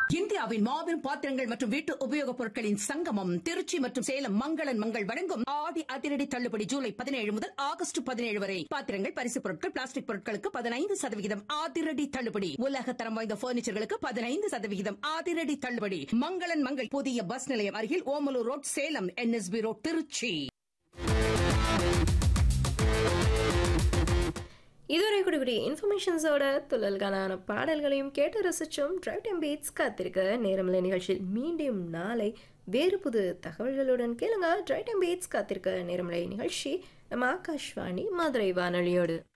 இந்தியாவின் மாபெரும் பாத்திரங்கள் மற்றும் வீட்டு உபயோகப் பொருட்களின் சங்கமம் திருச்சி மற்றும் சேலம் மங்களன் மங்கள் வழங்கும் ஆடி அதிரடி தள்ளுபடி ஜூலை பதினேழு முதல் ஆகஸ்ட் பதினேழு வரை பாத்திரங்கள் பரிசுப் பொருட்கள் பிளாஸ்டிக் பொருட்களுக்கு பதினைந்து சதவிகிதம் அதிரடி தள்ளுபடி உலக தரம் வாய்ந்த பர்னிச்சர்களுக்கு பதினைந்து சதவிகிதம் அதிரடி தள்ளுபடி மங்களன் மங்கள் புதிய பஸ் நிலையம் அருகில் Omalur road Salem NSB road Tiruchi இதுவரை கூடிய இன்ஃபர்மேஷன்ஸோட துள்ளல்களான பாடல்களையும் கேட்டு ரசிச்சோம் டிரைவ் டைம் பீட்ஸ் காத்திருக்க நேரமில்லை நிகழ்ச்சியில் மீண்டும் நாளை வேறு புது தகவல்களுடன் கேளுங்க டிரைவ் டைம் பீட்ஸ் காத்திருக்க நேரமில்லை நிகழ்ச்சி நம்ம ஆகாஷ்வாணி மதுரை வானொலியோடு